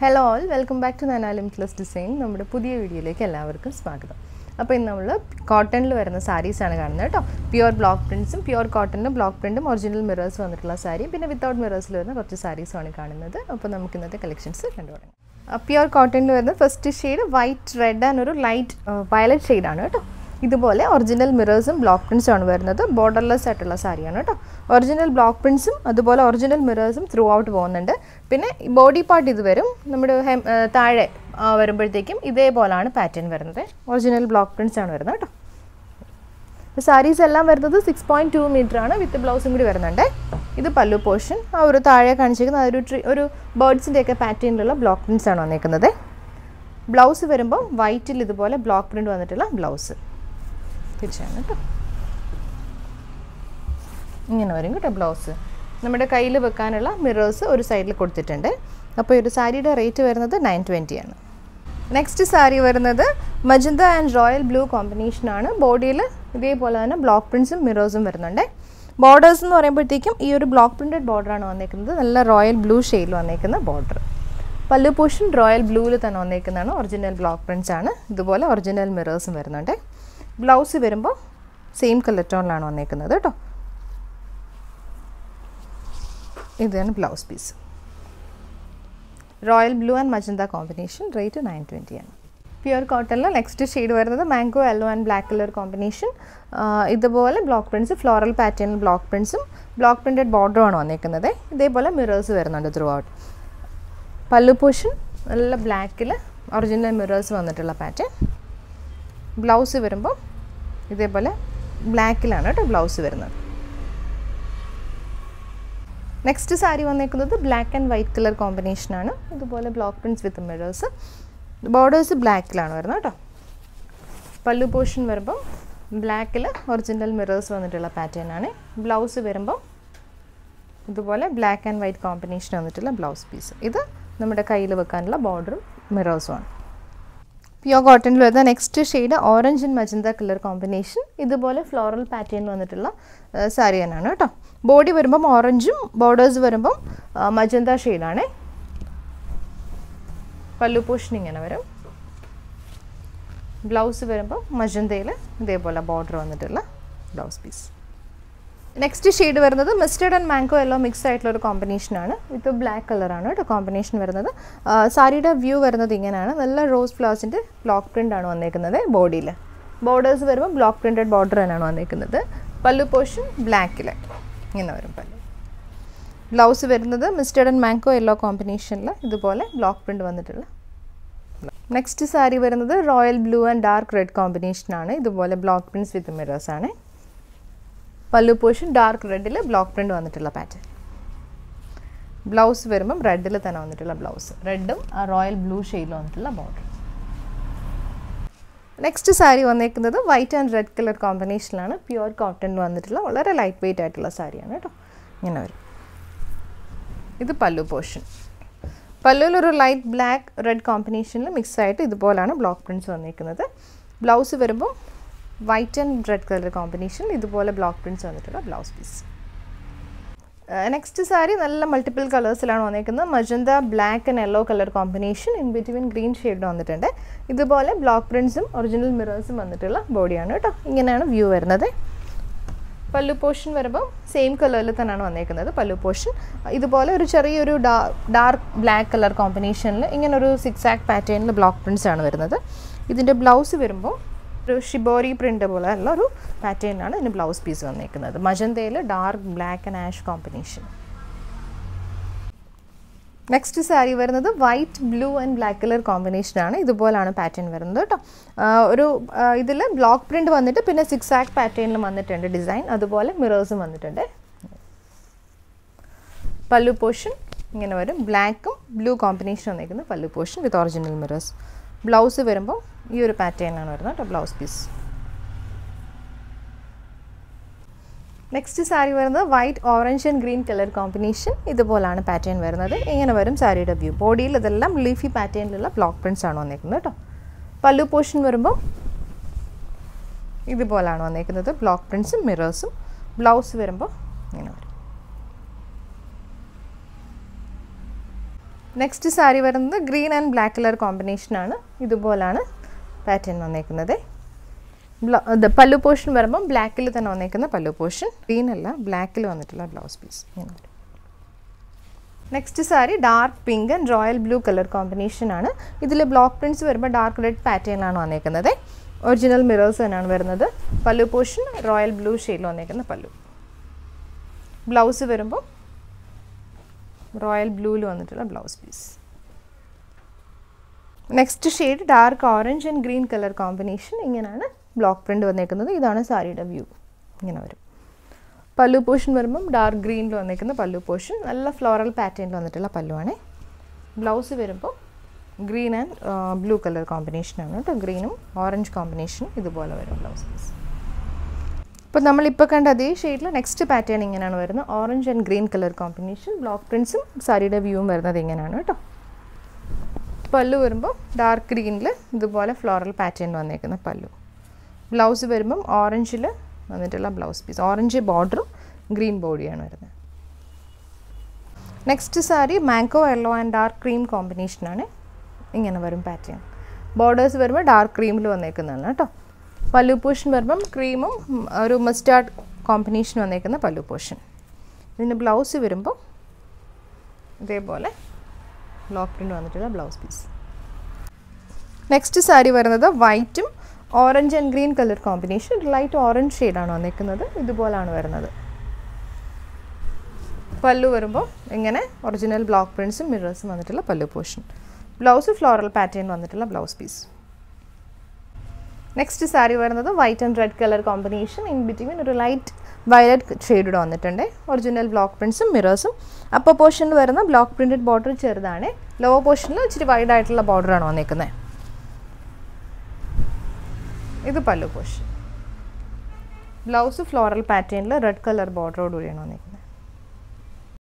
hello all welcome back to നന limitless design നമ്മുടെ പുതിയ വീഡിയോയിലേക്ക് എല്ലാവർക്കും സ്വാഗതം അപ്പോൾ ഇന്ന് നമ്മൾ കോട്ടണിൽ വരുന്ന സാരീസാണ് കാണുന്നത് കേട്ടോ പ്യുവർ ബ്ലോക്ക് പ്രിൻസും പ്യുവർ കോട്ടണിലും ബ്ലോക്ക് പ്രിൻറ്റും ഒറിജിനൽ മിറേഴ്സ് വന്നിട്ടുള്ള സാരി പിന്നെ വിത്തൗട്ട് മിറേഴ്സിൽ വരുന്ന കുറച്ച് സാരീസുമാണ് കാണുന്നത് അപ്പോൾ നമുക്ക് ഇന്നത്തെ കളക്ഷൻസ് കണ്ടു തുടങ്ങാം പ്യുവർ കോട്ടണിൽ വരുന്ന first shade white red and ഒരു ലൈറ്റ് വയലറ്റ് ഷെയ്ഡാണ് കേട്ടോ ഇതുപോലെ ഒറിജിനൽ മിറേഴ്സും ബ്ലോക്ക് പ്രിൻസും ആണ് വരുന്നത് ബോർഡർലെസ് ആയിട്ടുള്ള സാരിയാണ് കേട്ടോ ഒറിജിനൽ ബ്ലോക്ക് പ്രിൻസും അതുപോലെ ഒറിജിനൽ മിറേഴ്സും ത്രൂ ഔട്ട് പോകുന്നുണ്ട് പിന്നെ ബോഡി പാർട്ട് ഇത് വരും നമ്മുടെ ഹെം ആ, താഴെ ആ, വരുമ്പോഴത്തേക്കും ഇതേപോലാണ് പാറ്റേൺ വരുന്നത് ഒറിജിനൽ ബ്ലോക്ക് പ്രിൻസ് ആണ് വരുന്നത് കേട്ടോ സാരീസ് എല്ലാം വരുന്നത് സിക്സ് പോയിൻറ്റ് ടു മീറ്റർ ആണ് വിത്ത് ബ്ലൗസും കൂടി വരുന്നുണ്ട് ഇത് പല്ലു പോർഷൻ ആ ഒരു താഴെ കാണിച്ചിരിക്കുന്ന ആ ഒരു ട്രീ ഒരു ബേർഡ്സിൻ്റെ ഒക്കെ പാറ്റേണിലുള്ള ബ്ലോക്ക് പ്രിൻസ് ആണ് വന്നേക്കുന്നത് ബ്ലൗസ് വരുമ്പോൾ വൈറ്റിൽ ഇതുപോലെ ബ്ലോക്ക് പ്രിൻ്റ് വന്നിട്ടുള്ള ബ്ലൗസ് തിരിച്ചാണ് കേട്ടോ ഇങ്ങനെ വരും കേട്ടോ ബ്ലൗസ് നമ്മുടെ കയ്യിൽ വെക്കാനുള്ള മിറേഴ്സ് ഒരു സൈഡിൽ കൊടുത്തിട്ടുണ്ട് അപ്പോൾ ഈ ഒരു സാരിയുടെ റേറ്റ് വരുന്നത് നയൻ ട്വൻറ്റി ആണ് നെക്സ്റ്റ് സാരി വരുന്നത് മജന്ത ആൻഡ് റോയൽ ബ്ലൂ കോമ്പിനേഷനാണ് ബോഡിയിൽ ഇതേപോലെ തന്നെ ബ്ലോക്ക് പ്രിൻസും മിറേഴ്സും വരുന്നുണ്ട് ബോർഡേഴ്സ് എന്ന് പറയുമ്പോഴത്തേക്കും ഈ ഒരു ബ്ലോക്ക് പ്രിൻറ്റഡ് ബോർഡറാണ് വന്നേക്കുന്നത് നല്ല റോയൽ ബ്ലൂ ഷെയ്ഡിൽ വന്നേക്കുന്ന ബോർഡർ പല്ലു പോഷൻ റോയൽ ബ്ലൂവിൽ തന്നെ വന്നേക്കുന്നതാണ് ഒറിജിനൽ ബ്ലോക്ക് പ്രിൻസ് ആണ് ഇതുപോലെ ഒറിജിനൽ മിറേഴ്സും വരുന്നുണ്ട് ബ്ലൗസ് വരുമ്പോൾ സെയിം കളർ ടോണിലാണ് വന്നേക്കുന്നത് കേട്ടോ ഇതാണ് blouse piece royal blue and magenta combination rate nine twenty ആണ് പ്യുവർ കോട്ടണിൽ നെക്സ്റ്റ് ഷെയ്ഡ് വരുന്നത് mango yellow and black colour combination ഇതുപോലെ block prints floral pattern block പ്രിൻസും ബ്ലോക്ക് പ്രിൻറ്റഡ് ബോർഡറുമാണ് വന്നേക്കുന്നത് ഇതേപോലെ മിറേഴ്സ് വരുന്നുണ്ട് ത്രൂ ഔട്ട് പല്ലു പോഷൻ നല്ല ബ്ലാക്കിൽ ഒറിജിനൽ മിറേഴ്സ് വന്നിട്ടുള്ള പാറ്റേൺ ബ്ലൗസ് വരുമ്പോൾ ഇതേപോലെ ബ്ലാക്കിലാണ് കേട്ടോ ബ്ലൗസ് വരുന്നത് നെക്സ്റ്റ് സാരി വന്നേക്കുന്നത് ബ്ലാക്ക് ആൻഡ് വൈറ്റ് കളർ കോമ്പിനേഷനാണ് ഇതുപോലെ block prints with mirrors borders ബ്ലാക്കിലാണ് വരുന്നത് കേട്ടോ പല്ലു പോർഷൻ വരുമ്പോൾ ബ്ലാക്കിൽ ഒറിജിനൽ മിറേഴ്സ് വന്നിട്ടുള്ള പാറ്റേൺ ആണ് ബ്ലൗസ് വരുമ്പോൾ ഇതുപോലെ ബ്ലാക്ക് ആൻഡ് വൈറ്റ് കോമ്പിനേഷൻ വന്നിട്ടുള്ള ബ്ലൗസ് പീസ് ഇത് നമ്മുടെ കയ്യിൽ വെക്കാനുള്ള ബോർഡറും മിറേഴ്സും ആണ് പ്യുവർ കോട്ടണിൽ വരുന്ന next shade orange and magenta colour combination ഇതുപോലെ ഫ്ലോറൽ പാറ്റേണിൽ വന്നിട്ടുള്ള സാരി തന്നെയാണ് കേട്ടോ ബോഡി വരുമ്പം ഓറഞ്ചും ബോർഡേഴ്സ് വരുമ്പം മജന്ത ഷെയ്ഡാണേ പല്ലു പോഷൻ ഇങ്ങനെ വരും ബ്ലൗസ് വരുമ്പോൾ മജന്തയിൽ ഇതേപോലെ ബോർഡർ വന്നിട്ടുള്ള ബ്ലൗസ് പീസ് നെക്സ്റ്റ് ഷെയ്ഡ് വരുന്നത് mustard and mango yellow mix ആയിട്ടുള്ള ഒരു കോമ്പിനേഷനാണ് വിത്ത് ബ്ലാക്ക് കളറാണ് കേട്ടോ കോമ്പിനേഷൻ വരുന്നത് ആ, സാരിയുടെ വ്യൂ വരുന്നത് ഇങ്ങനെയാണ് നല്ല റോസ് ഫ്ലവേഴ്സിൻ്റെ ബ്ലോക്ക് പ്രിൻ്റ് ആണ് വന്നേക്കുന്നത് ബോഡിയിൽ ബോർഡേഴ്സ് വരുമ്പോൾ ബ്ലോക്ക് പ്രിൻറ്റഡ് ബോർഡർ തന്നെയാണ് വന്നേക്കുന്നത് പല്ലു പോർഷൻ ബ്ലാക്കിൽ ഇങ്ങനെ വരും പല്ലു ബ്ലൗസ് വരുന്നത് മിസ്റ്റേഡ് ആൻഡ് മാംഗോ യെല്ലോ കോമ്പിനേഷനിൽ ഇതുപോലെ ബ്ലോക്ക് പ്രിൻ്റ് വന്നിട്ടുള്ള നെക്സ്റ്റ് സാരി വരുന്നത് royal blue and dark red കോമ്പിനേഷനാണ് ഇതുപോലെ ബ്ലോക്ക് പ്രിൻസ് വിത്ത് മിറേഴ്സ് ആണ് പല്ലു പോർഷൻ ഡാർക്ക് റെഡിൽ ബ്ലോക്ക് പ്രിൻ്റ് വന്നിട്ടുള്ള പാറ്റേൺ ബ്ലൗസ് വരുമ്പം റെഡിൽ തന്നെ വന്നിട്ടുള്ള ബ്ലൗസ് റെഡും ആ റോയൽ ബ്ലൂ ഷെയ്ഡിൽ വന്നിട്ടുള്ള ബോർഡർ നെക്സ്റ്റ് സാരി വന്നേക്കുന്നത് വൈറ്റ് ആൻഡ് റെഡ് കളർ കോമ്പിനേഷനിലാണ് പ്യുവർ കോട്ടണിൽ വന്നിട്ടുള്ള വളരെ ലൈറ്റ് വെയിറ്റ് ആയിട്ടുള്ള സാരിയാണ് കേട്ടോ ഇങ്ങനെ വരും ഇത് പല്ലു പോർഷൻ പല്ലുവിൽ ഒരു ലൈറ്റ് ബ്ലാക്ക് റെഡ് കോമ്പിനേഷനിൽ മിക്സ് ആയിട്ട് ഇതുപോലാണ് ബ്ലോക്ക് പ്രിൻറ്റ്സ് വന്നിരിക്കുന്നത് ബ്ലൗസ് വരുമ്പോൾ white and red colour combination ഇതുപോലെ ബ്ലോക്ക് പ്രിൻറ്റ്സ് വന്നിട്ടുള്ള ബ്ലൗസ് പീസ് നെക്സ്റ്റ് സാരി നല്ല മൾട്ടിപ്പിൾ കളേഴ്സിലാണ് വന്നിരിക്കുന്നത് magenta black and yellow colour combination in between green shade വന്നിട്ടുണ്ട് ഇതുപോലെ ബ്ലോക്ക് പ്രിൻസും ഒറിജിനൽ മിറേഴ്സും വന്നിട്ടുള്ള ബോഡിയാണ് കേട്ടോ ഇങ്ങനെയാണ് വ്യൂ വരുന്നത് പല്ലു പോർഷൻ വരുമ്പോൾ സെയിം കളറിൽ തന്നെയാണ് വന്നേക്കുന്നത് പല്ലു പോർഷൻ ഇതുപോലെ ഒരു ചെറിയൊരു ഡാർക്ക് ബ്ലാക്ക് കളർ കോമ്പിനേഷനിൽ ഇങ്ങനെ ഒരു സിക്സ് ആക്ക് പാറ്റേണിൽ ബ്ലോക്ക് പ്രിൻസ് ആണ് വരുന്നത് ഇതിൻ്റെ ബ്ലൗസ് വരുമ്പോൾ ഒരു ഷിബോറി പ്രിൻ്റ് പോലെ ഉള്ള ഒരു പാറ്റേണിലാണ് ഇതിന് ബ്ലൗസ് പീസ് വന്നേക്കുന്നത് മജന്തയിൽ dark black and ash combination next sari വരുന്നത് white blue and black colour കോമ്പിനേഷനാണ് ഇതുപോലാണ് പാറ്റേൺ വരുന്നത് കേട്ടോ ആ, ഒരു ഇതിൽ ബ്ലോക്ക് പ്രിൻ്റ് വന്നിട്ട് പിന്നെ സിക്സ് ആക്ക് പാറ്റേണിൽ വന്നിട്ടുണ്ട് ഡിസൈൻ അതുപോലെ മിറേഴ്സും വന്നിട്ടുണ്ട് പല്ലു പോർഷൻ ഇങ്ങനെ വരും ബ്ലാക്കും ബ്ലൂ കോമ്പിനേഷൻ വന്നിരിക്കുന്നത് pallu portion with original mirrors blouse വരുമ്പോൾ ഈ ഒരു പാറ്റേണിലാണ് വരുന്നത് കേട്ടോ ബ്ലൗസ് പീസ് നെക്സ്റ്റ് സാരി വരുന്നത് white orange and green colour combination ഇതുപോലാണ് പാറ്റേൺ വരുന്നത് ഇങ്ങനെ വരും സാരിയുടെ വ്യൂ ബോഡിയിൽ ഇതെല്ലാം ലീഫി പാറ്റേണിലുള്ള ബ്ലോക്ക് പ്രിൻറ്റ്സ് ആണ് വന്നേക്കുന്നത് കേട്ടോ പല്ലു പോർഷൻ വരുമ്പോൾ ഇതുപോലാണ് വന്നേക്കുന്നത് ബ്ലോക്ക് പ്രിൻസും മിറേഴ്സും ബ്ലൗസ് വരുമ്പോൾ ഇങ്ങനെ വരും നെക്സ്റ്റ് സാരി വരുന്നത് ഗ്രീൻ ആൻഡ് ബ്ലാക്ക് കളർ കോമ്പിനേഷനാണ് ഇതുപോലാണ് പാറ്റേൺ വന്നേക്കുന്നത് ഇത് പല്ലു പോർഷൻ വരുമ്പം ബ്ലാക്കിൽ തന്നെ വന്നേക്കുന്ന പല്ലു പോർഷൻ ഗ്രീൻ അല്ല ബ്ലാക്കിൽ വന്നിട്ടുള്ള ബ്ലൗസ് പീസ് ഇങ്ങനെ വരും next sari dark pink and royal blue colour combination ആണ് ഇതിൽ ബ്ലോക്ക് പ്രിൻറ്റ്സ് വരുമ്പോൾ ഡാർക്ക് റെഡ് പാറ്റേണിലാണ് വന്നേക്കുന്നത് ഒറിജിനൽ മിറേഴ്സ് തന്നെയാണ് വരുന്നത് പല്ലു പോർഷൻ റോയൽ ബ്ലൂ ഷെയ്ഡിൽ വന്നേക്കുന്ന പല്ലു ബ്ലൗസ് വരുമ്പോൾ റോയൽ ബ്ലൂവിൽ വന്നിട്ടുള്ള blouse piece next shade dark orange and green colour combination ഇങ്ങനെയാണ് ബ്ലോക്ക് പ്രിൻ്റ് വന്നേക്കുന്നത് ഇതാണ് സാരിയുടെ വ്യൂ ഇങ്ങനെ വരും പല്ലു പോർഷൻ വരുമ്പം ഡാർക്ക് ഗ്രീനിൽ വന്നേക്കുന്ന പല്ലു പോർഷൻ നല്ല ഫ്ലോറൽ പാറ്റേണിൽ വന്നിട്ടുള്ള പല്ലുവാണ് ബ്ലൗസ് വരുമ്പോൾ ഗ്രീൻ ആൻഡ് ബ്ലൂ കളർ കോമ്പിനേഷനാണ് കേട്ടോ ഗ്രീനും ഓറഞ്ച് കോമ്പിനേഷനും ഇതുപോലെ വരും ബ്ലൗസ് പീസ് ഇപ്പോൾ നമ്മളിപ്പോൾ കണ്ട അതേ ഷെയ്ഡിൽ നെക്സ്റ്റ് പാറ്റേൺ ഇങ്ങനെയാണ് വരുന്നത് orange and green colour combination block പ്രിൻസും സാരിയുടെ വ്യൂവും വരുന്നത് ഇങ്ങനെയാണ് കേട്ടോ പല്ലു വരുമ്പോൾ ഡാർക്ക് ഗ്രീനിൽ ഇതുപോലെ ഫ്ലോറൽ പാറ്റേൺ വന്നേക്കുന്ന പല്ലു ബ്ലൗസ് വരുമ്പം ഓറഞ്ചിൽ വന്നിട്ടുള്ള ബ്ലൗസ് പീസ് ഓറഞ്ച് ബോർഡറും ഗ്രീൻ ബോഡിയാണ് വരുന്നത് next sari mango yellow and dark cream കോമ്പിനേഷനാണ് ഇങ്ങനെ വരും പാറ്റേൺ ബോർഡേഴ്സ് വരുമ്പോൾ ഡാർക്ക് ക്രീമിൽ വന്നേക്കുന്നതാണ് കേട്ടോ പല്ലു പോർഷൻ വരുമ്പം ക്രീമും ഒരു മസ്റ്റാർഡ് കോമ്പിനേഷൻ വന്നേക്കുന്ന പല്ലു പോർഷൻ ഇതിൻ്റെ ബ്ലൗസ് വരുമ്പോൾ ഇതേപോലെ ബ്ലോക്ക് പ്രിൻ്റ് വന്നിട്ടുള്ള ബ്ലൗസ് പീസ് നെക്സ്റ്റ് സാരി വരുന്നത് വൈറ്റും orange and green colour combination light orange ഷെയ്ഡാണ് വന്നിരിക്കുന്നത് ഇതുപോലാണ് വരുന്നത് പല്ലു വരുമ്പോൾ ഇങ്ങനെ ഒറിജിനൽ ബ്ലോക്ക് പ്രിൻസും മിറേഴ്സും വന്നിട്ടുള്ള pallu portion blouse floral pattern വന്നിട്ടുള്ള ബ്ലൗസ് പീസ് നെക്സ്റ്റ് സാരി വരുന്നത് white and red colour combination in between ഒരു ലൈറ്റ് വയലറ്റ് ഷെയ്ഡ് വന്നിട്ടുണ്ട് ഒറിജിനൽ ബ്ലോക്ക് പ്രിൻസും മിറേഴ്സും അപ്പർ പോർഷനിൽ വരുന്ന ബ്ലോക്ക് പ്രിൻറ്റഡ് ബോർഡർ ചെറുതാണ് ലോവർ പോർഷനിൽ ഇച്ചിരി വൈഡ് ആയിട്ടുള്ള ബോർഡറാണ് വന്നിരിക്കുന്നത് ഇത് പല്ലു പോർഷൻ ബ്ലൗസ് ഫ്ലോറൽ പാറ്റേണിൽ റെഡ് കളർ ബോർഡറോട് കൂടിയാണ് വന്നിരിക്കുന്നത്